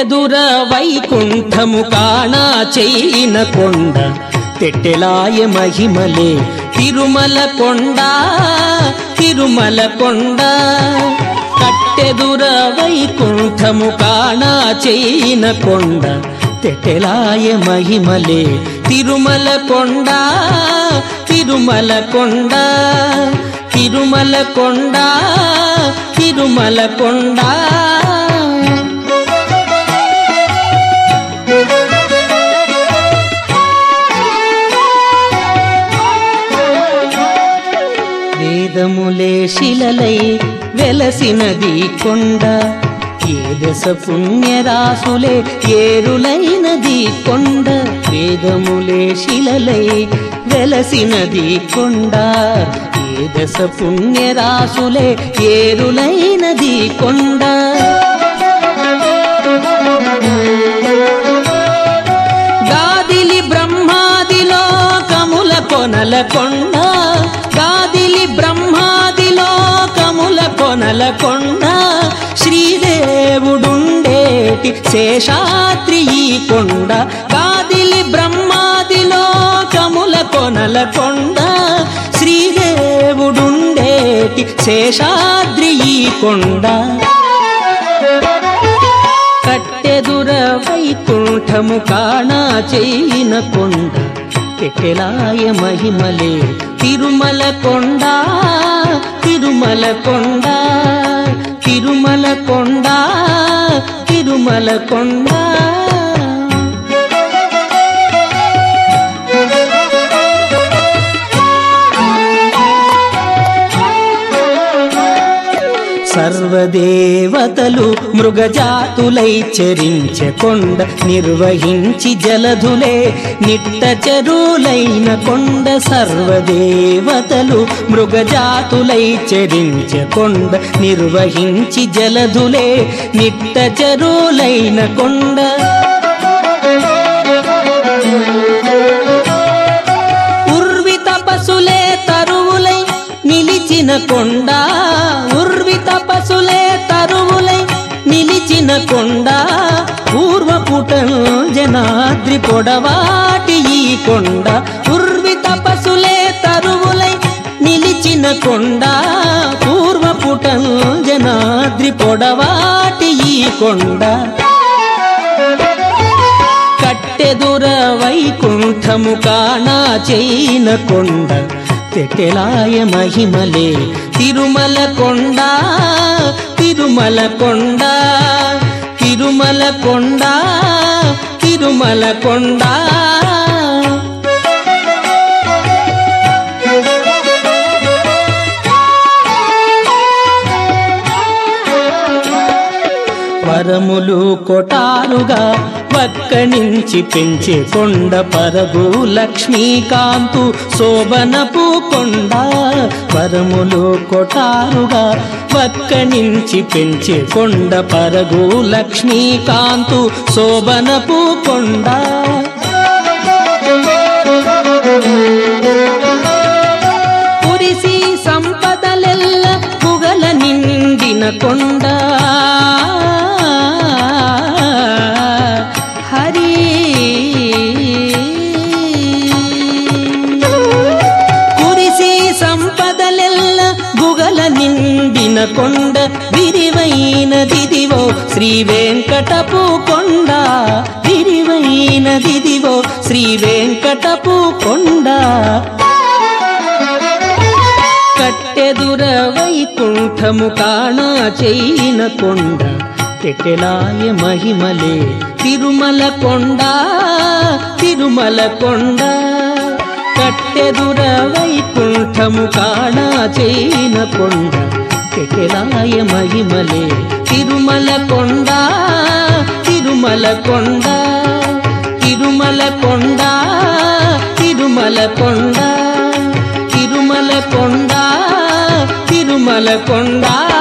కట్టెదుర వైకుంఠము కాణా చెయ్యిన కొండ తెట్టెలాయ మహిమలే తిరుమల కొండ తిరుమల కొండ కట్టెదుర వైకుంఠము కాణా చెయ్యిన కొండ తెట్టెలాయ మహిమలే తిరుమల కొండ తిరుమల కొండ తిరుమల కొండ తిరుమల కొండ వేదములే శిలలై వెలసినది కొండ ఏ దశ పుణ్యరాసులే ఏరులైనది కొండ వేదములే శిలలై వెలసినది కొండ ఏ దశ పుణ్యరాసులే ఏరులైనది కొండ గాదిలి బ్రహ్మాదిలో కముల కొనల కొండ గాదిలి బ్రహ్మాదిలో కముల కొనల కొండ శ్రీదేవుడుండేటి శేషాద్రి ఈ కొండ గాదిలి బ్రహ్మాదిలో కముల కొనల కొండ శ్రీదేవుడుండేటి శేషాద్రి ఈ కొండ కట్టెదుర వైకుంఠము కాణా చేయిన కొండ కెట్టెలాయ మహిమలే తిరుమల కొండ తిరుమల కొండ తిరుమల కొండ తిరుమల కొండ సర్వదేవతలు మృగజాతులై చరించె కొండ నిర్వహించి జలధులే నిట్ట చెరువులైన కొండ సర్వదేవతలు మృగజాతులై చరించె కొండ నిర్వహించి జలధులే నిట్ట చెరువులైన కొండ ఉర్వి తపసులే తరువులై నిలిచిన కొండ ఉర్వి తపసులే తరువులై నిలిచిన కొండ పూర్వపుట జనాద్రి పొడవాటి ఈ కొండ ఉర్వి తపసులే తరువులై నిలిచిన కొండ పూర్వపుట జనాద్రి పొడవాటి ఈ కొండ కట్టెదుర వైకుంఠము కాణా చేయిన కొండ తెటెలాయ మహిమలే తిరుమల కొండ తిరుమల కొండ తిరుమల కొండ తిరుమల కొండ వరములు కొటారుగా వక్కనించి పెంచే కొండ పరగు లక్ష్మీకాంతు శోభనపు కొండ వరములు కొటారుగా వక్కనించి పెంచే కొండ పరగు లక్ష్మీకాంతు శోభనపు కొండ పురిసి సంపదలెల్ల పుగల నిండిన కొండ హరి కురిసి సంపదలెల్ల గుగల నిండిన కొండ విరివైన దిదివో శ్రీ వెంకటపు కొండ విరివైన దిదివో శ్రీ వెంకటపు కొండ కట్టెదుర వైకుంఠము కాణా చేయిన కొండ కెట్టెలాయ మహిమలే తిరుమల కొండ తిరుమల కొండ కట్టెదుర వైకుంఠము కాణా చేయిన కొండ కెట్టెలాయ మహిమలే తిరుమల కొండ తిరుమల కొండ తిరుమల కొండ తిరుమల కొండ తిరుమల కొండ తిరుమల కొండ